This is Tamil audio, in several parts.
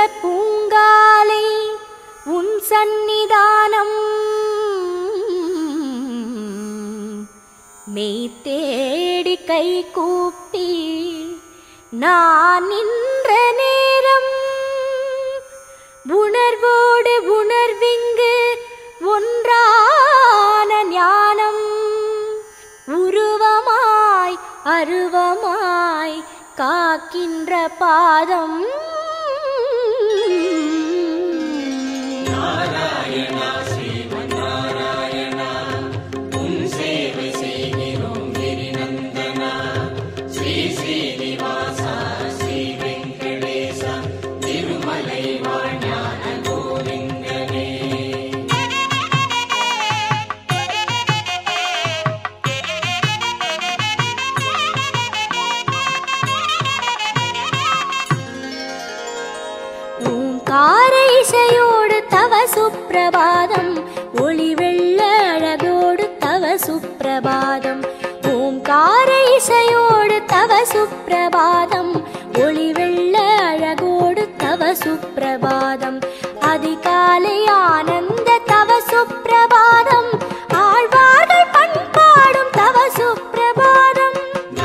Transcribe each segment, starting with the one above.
பூங்காலை உன் சந்நிதானம் மெய் தேடி கை கூப்பி நான் நின்ற நேரம் உணர்வோடு உணர்விங்கு ஒன்றான ஞானம் உருவமாய் அருவமாய் காக்கின்ற பாதம் ஓங்கார இசையோடு தவ சுப்பிரபாதம் ஒளி வெள்ள அழகோடு தவ சுப்பிரபாதம் ஓங்கார இசையோடு தவ சுப்பிரபாதம் ஒளி வெள்ள அழகோடு தவ சுப்பிரபாதம் அதிகாலை ஆனந்த தவ சுப்பிரபாதம் ஆழ்வார்கள் பண்பாடும் தவ சுப்பிரபாதம்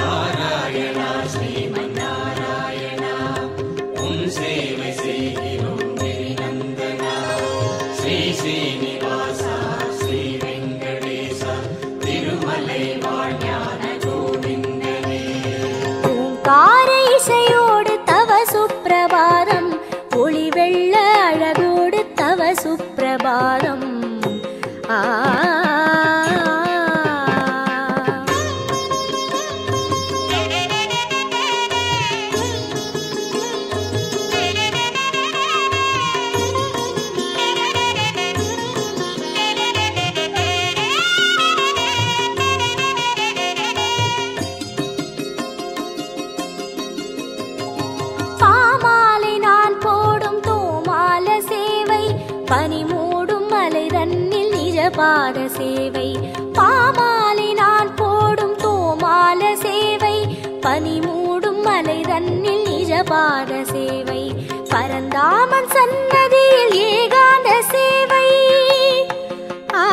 ஓங்கார இசையோடு தவ சுப்பிரபாதம் ஒளி வெள்ள அழகோடு தவ சுப்பிரபாதம் ஆ பாமாலை நான் போடும் தோமால சேவை பனி மூடும் மலை தன்னில் நிஜபாத சேவை பாமாலை நான் போடும் தோமால சேவை பனி மூடும் மலை தன்னில் நிஜபாத சேவை பரந்தாமன் சன்னதியில் ஏகாந்த சேவை ஆ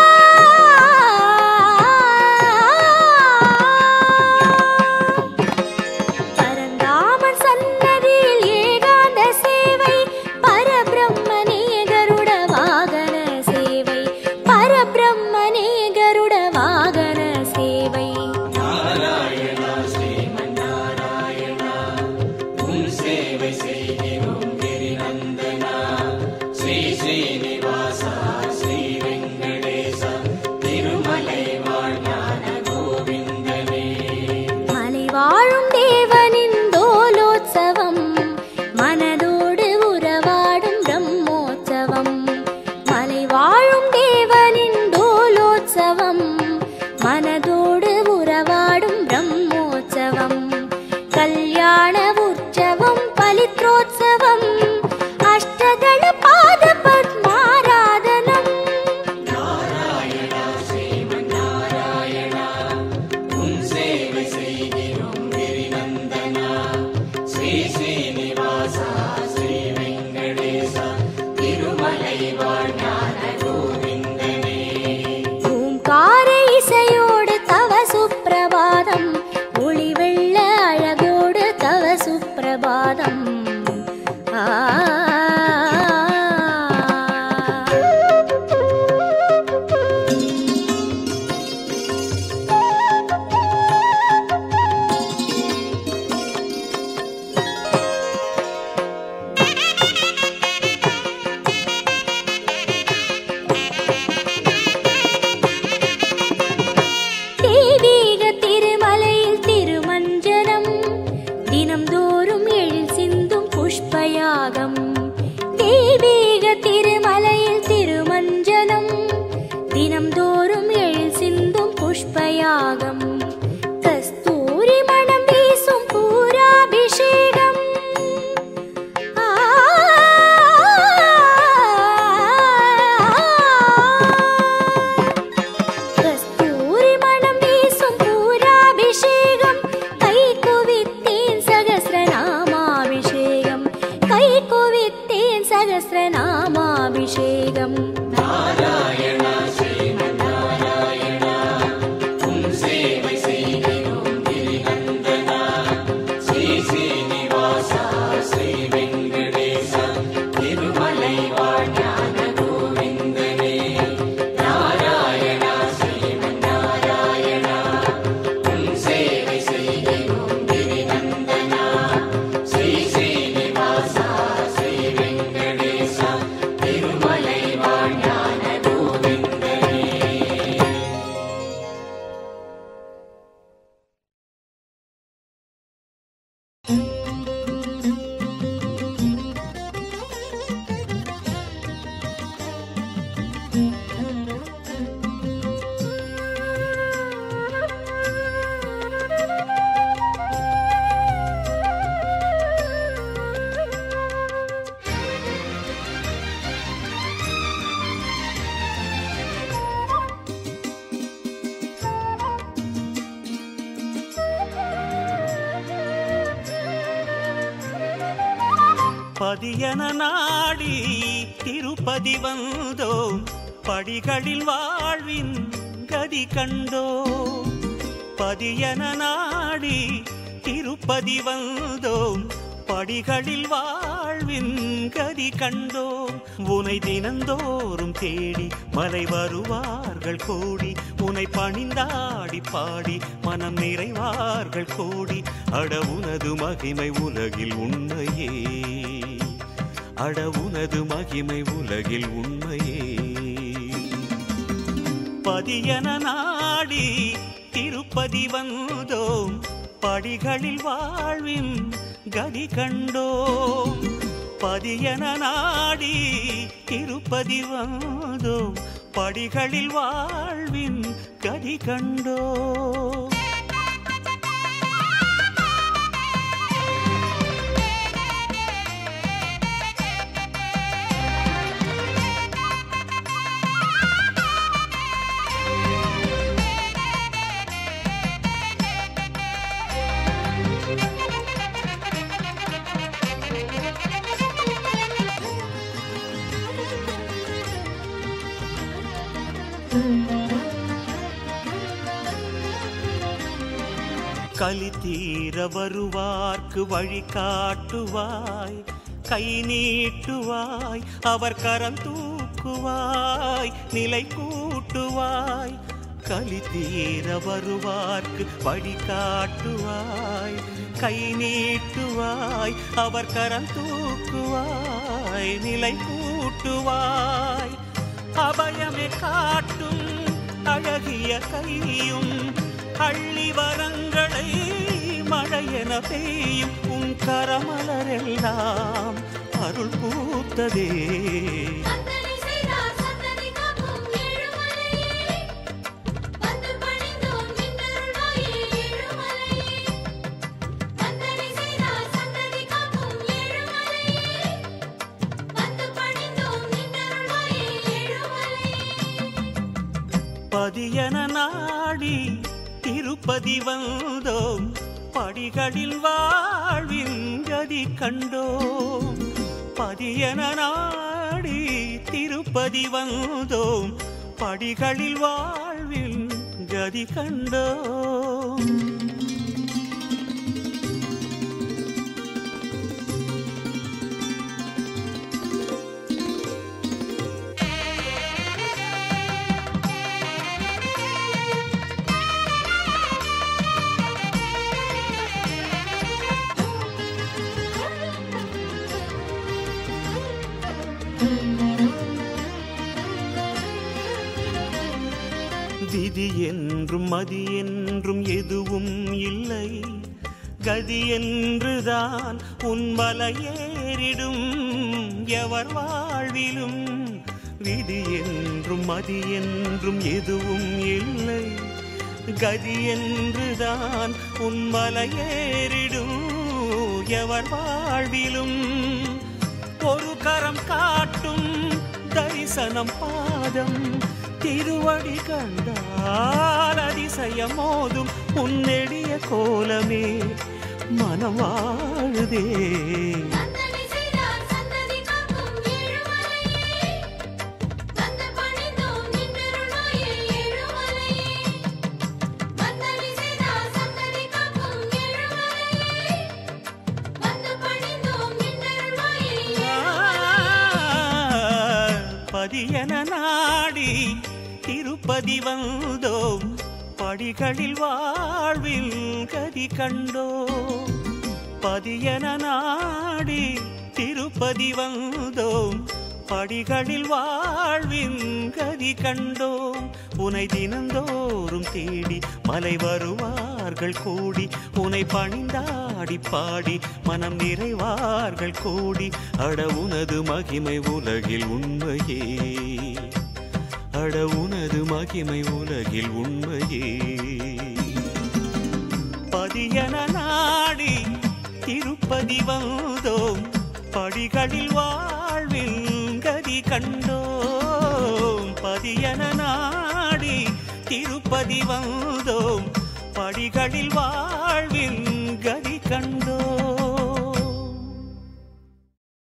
பரந்தாமன் சன்னதியில் ஏகாந்த சேவை பரபிரம்மனே கருட வாகன சேவை பரபிரம்மனே கருட வாகன சேவை மலை வாழும் தேவனின் தோலோத்சவம் மனதோடு உறவாடும் பிரம்மோற்சவம் மலை வாழும் தேவனின் தோலோத்சவம் மனதோடு உறவாடும் பிரம்மோற்சவம் கல்யாண உற்சவம் பலித்ரோத்சவம் அஷ்டதள பாத பத்மாராதனம் ஓங்கார இசையோடு தவ சுப்பிரபாதம் ஒளி வெள்ள அழகோடு தவ சுப்பிரபாதம் ஆ தெய்வீக திருமலையில் திருமஞ்சனம் தினம்தோறும் எழில் சிந்தும் புஷ்பயாகம் தெய்வீக திருமலையில் திருமஞ்சனம் தினம்தோறும் எழில் சிந்தும் புஷ்பயாகம் கஸ்தூரி மணம் வீசும் பூராபிஷேகம் ஆ கஸ்தூரி மணம் வீசும் பூராபிஷேகம் கை குவித்தேன் சகசிரநாமாபிஷேகம் கை குவித்தேன் பதியன நாடி திருப்பதி வந்தோம் படிகளில் வாழ்வின் கதி கண்டோம் பதியன நாடி திருப்பதி வந்தோம் படிகளில் வாழ்வின் கதி கண்டோம் உனை தினந்தோறும் தேடி மலை வருவார்கள் கோடி உனை பணிந்தாடி பாடி மனம் நிறைவார்கள் கோடி அட உனது மகிமை உலகில் உண்மையே அட உனது மகிமை உலகில் உண்மையே பதியன நாடி திருப்பதி வந்தோம் படிகளில் வாழ்வின் கதி கண்டோம் பதியன நாடி திருப்பதி வந்தோம் படிகளில் வாழ்வின் கதி கண்டோம் கலி தீர வருவார்க்கு வழி காட்டுவாய் கை நீட்டுவாய் அவர் கரம் தூக்குவாய் நிலை கூட்டுவாய் கலி தீர வருவார்க்கு வழி காட்டுவாய் கை நீட்டுவாய் அவர் கரம் தூக்குவாய் நிலை கூட்டுவாய் அபயமே காட்டும் அழகிய கையும் அள்ளி வரங்களை மழையென பெய்யும் உன் கரமலரெல்லாம் அருள் பூத்ததே சந்தனை செய்தார் சந்தனை காக்கும் ஏழுமலையே வந்து பணிந்தோம் நின்றருள்வாயே ஏழுமலையே சந்தனை செய்தார் சந்தனை காக்கும் ஏழுமலையே வந்து பணிந்தோம் நின்றருள்வாயே ஏழுமலையே பதியன நாடி திருப்பதி வந்தோம் படிகளில் வாழ்வின் கதி கண்டோம் பதியன நாடி திருப்பதி வந்தோம் படிகளில் வாழ்வில் கதி கண்டோம் விதி என்றும் மதி என்றும் எதுவும் இல்லை கதி என்றுதான் உன் மலையேறிடும் எவர் வாழ்விலும் விதி என்றும் மதி என்றும் எதுவும் இல்லை கதி என்றுதான் உன் மலையேறிடும் எவர் வாழ்விலும் ஒரு கரம் காட்டும் தரிசனம் பாதம் திருவடி கண்டால் அதிசயம் மோதும் உன்னெடிய கோலமே மனம் வாழுதே சந்தனை செய்தார் சந்தனை காக்கும் ஏழுமலையே வந்து பணிந்தோம் நின்றருள்வாயே ஏழுமலையே சந்தனை செய்தார் சந்தனை காக்கும் ஏழுமலையே வந்து பணிந்தோம் நின்றருள்வாயே பதியன நாடி திருப்பதி வந்தோம் படிகளில் வாழ்வில் கதி கண்டோம் பதியன நாடி திருப்பதி வந்தோம் படிகளில் வாழ்வின் கதி கண்டோம் உனை தினந்தோறும் தேடி மலை வருவார்கள் கோடி உனை பணிந்தாடி பாடி மனம் நிறைவார்கள் கோடி அட உனது மகிமை உலகில் உண்மையே அட உனது மகிமை உலகில் உண்மையே பதியன நாடி திருப்பதி வந்தோம் படிகளில் வாழ்வில் கதி கண்டோம் பதியன நாடி திருப்பதி வந்தோம் படிகளில் வாழ்வில் கதி கண்டோம்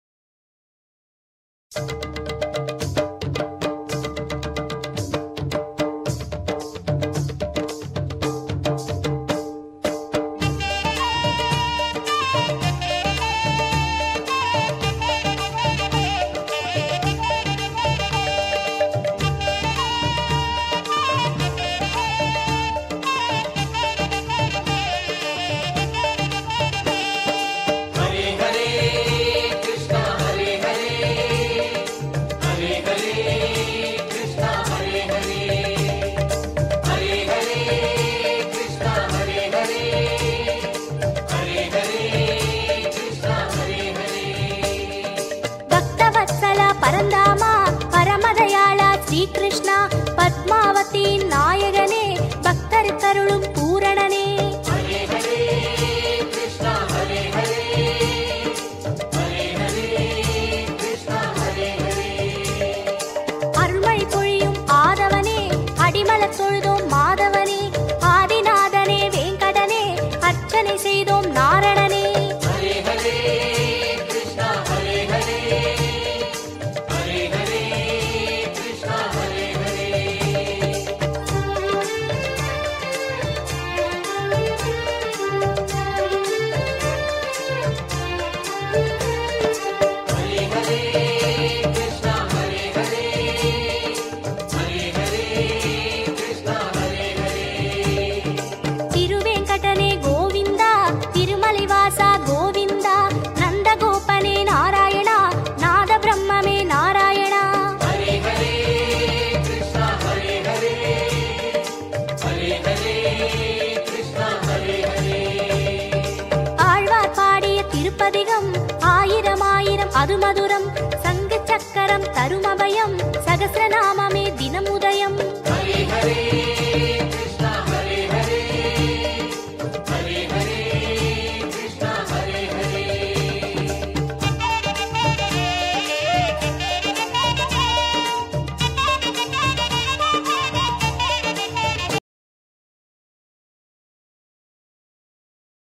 அது மதுரம் சங்கு சக்கரம் தருமபயம் சகசிரநாமமே தினமுதயம்